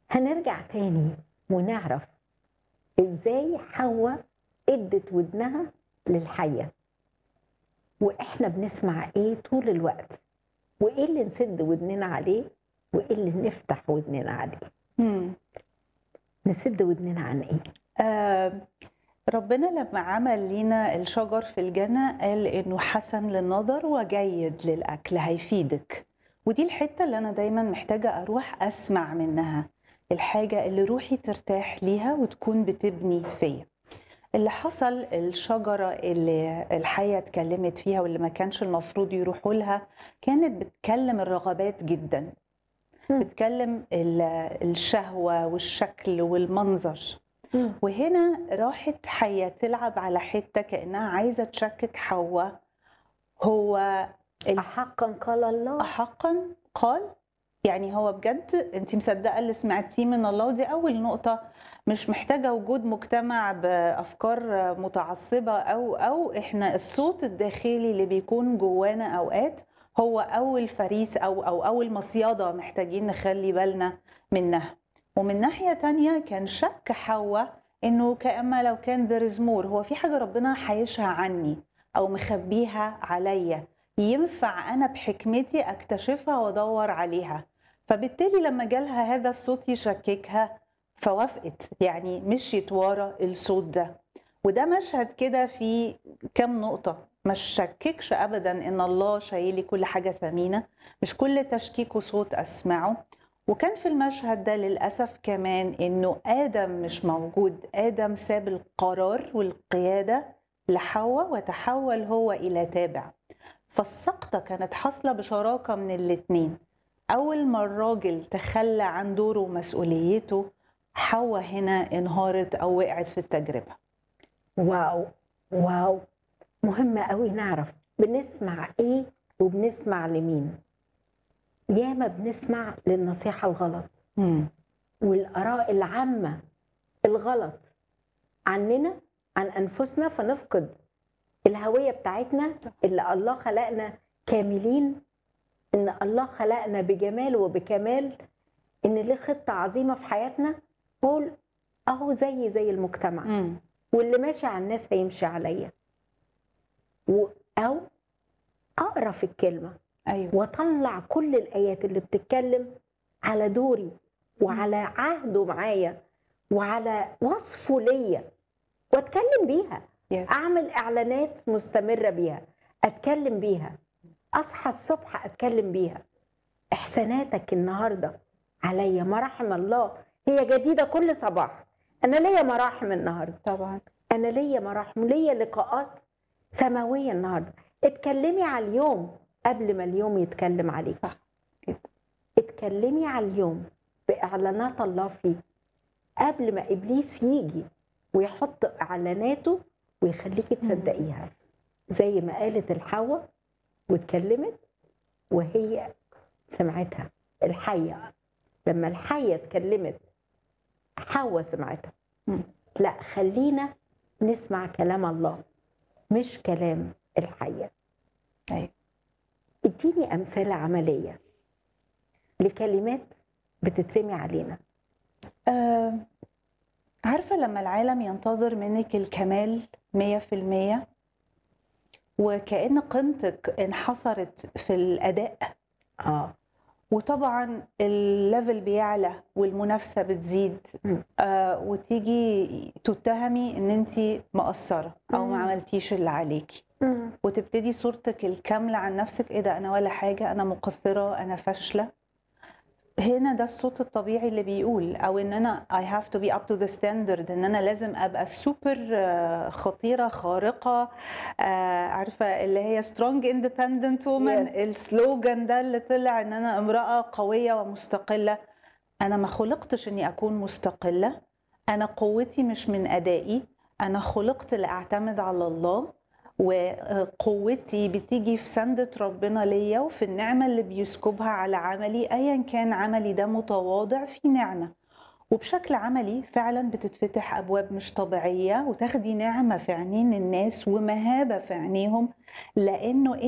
هنرجع تاني ونعرف ازاي حواء ادت ودنها للحية واحنا بنسمع ايه طول الوقت وايه اللي نسد ودننا عليه وايه اللي نفتح ودننا عليه مم. نسد ودننا عن ايه آه ربنا لما عمل لينا الشجر في الجنة قال إنه حسن للنظر وجيد للأكل هيفيدك ودي الحتة اللي أنا دايما محتاجة أروح أسمع منها الحاجة اللي روحي ترتاح ليها وتكون بتبني فيا اللي حصل الشجرة اللي الحية اتكلمت فيها واللي ما كانش المفروض يروحوا لها كانت بتكلم الرغبات جدا مم. بتكلم ال- الشهوة والشكل والمنظر وهنا راحت حية تلعب على حتة كأنها عايزة تشكك حواء هو ال- أحقا قال الله أحقا قال يعني هو بجد انت مصدقة اللي سمعتيه من الله ودي أول نقطة مش محتاجة وجود مجتمع بأفكار متعصبة أو أو إحنا الصوت الداخلي اللي بيكون جوانا أوقات هو أول فريس أو أو أول مصيادة محتاجين نخلي بالنا منها ومن ناحية تانية كان شك حواء إنه كأما لو كان there is more هو في حاجة ربنا حايشها عني أو مخبيها عليا ينفع أنا بحكمتي أكتشفها وأدور عليها فبالتالي لما جالها هذا الصوت يشككها فوافقت يعني مشيت ورا الصوت ده وده مشهد كده في كام نقطة ما شككش أبدا إن الله شايلي كل حاجة ثمينة مش كل تشكيك وصوت أسمعه وكان في المشهد ده للأسف كمان إنه آدم مش موجود آدم ساب القرار والقيادة لحواء وتحول هو إلى تابع فالسقطة كانت حاصلة بشراكة من الاتنين أول ما الراجل تخلى عن دوره ومسؤوليته حواء هنا انهارت أو وقعت في التجربة واو واو مهم قوي نعرف بنسمع ايه وبنسمع لمين ياما بنسمع للنصيحة الغلط مم. والآراء العامة الغلط عننا عن أنفسنا فنفقد الهوية بتاعتنا اللي الله خلقنا كاملين إن الله خلقنا بجمال وبكمال إن ليه خطة عظيمة في حياتنا قول أهو زي زي المجتمع مم. واللي ماشي على الناس هيمشي عليا و- أو أقرأ في الكلمة أيوة واطلع كل الايات اللي بتتكلم على دوري وعلى عهده معايا وعلى وصفه ليا واتكلم بيها Yes. اعمل اعلانات مستمره بيها اتكلم بيها اصحى الصبح اتكلم بيها احساناتك النهارده عليا مراحم الله هي جديده كل صباح انا ليا مراحم النهارده طبعا انا ليا مراحم ليا لقاءات سماويه النهارده اتكلمي على اليوم قبل ما اليوم يتكلم عليك صح كده. اتكلمي على اليوم باعلانات الله فيه قبل ما ابليس يجي ويحط اعلاناته ويخليكي تصدقيها زي ما قالت الحواء واتكلمت وهي سمعتها الحيه لما الحيه اتكلمت حواء سمعتها مم. لا خلينا نسمع كلام الله مش كلام الحيه أيوة. اديني امثله عمليه لكلمات بتترمي علينا آه، عارفة لما العالم ينتظر منك الكمال مية في المية وكأن قيمتك انحصرت في الأداء اه وطبعا الليفل بيعلى والمنافسة بتزيد مم. آه وتيجي تتهمي ان انت مقصرة او ما مم. عملتيش اللي عليكي وتبتدي صورتك الكاملة عن نفسك ايه ده انا ولا حاجة انا مقصرة انا فاشلة هنا ده الصوت الطبيعي اللي بيقول او ان انا I have to be up to the standard ان انا لازم ابقى سوبر آه، خطيرة خارقة آه، عارفة اللي هي strong independent woman Yes. السلوجان ده اللي طلع ان انا امرأة قوية ومستقلة انا ما خلقتش اني اكون مستقلة انا قوتي مش من ادائي انا خلقت لاعتمد على الله وقوتي بتيجي في سندة ربنا ليا وفي النعمة اللي بيسكبها على عملي أيا كان عملي ده متواضع في نعمة وبشكل عملي فعلا بتتفتح أبواب مش طبيعية وتاخدي نعمة في عينين الناس ومهابة في عينيهم لأنه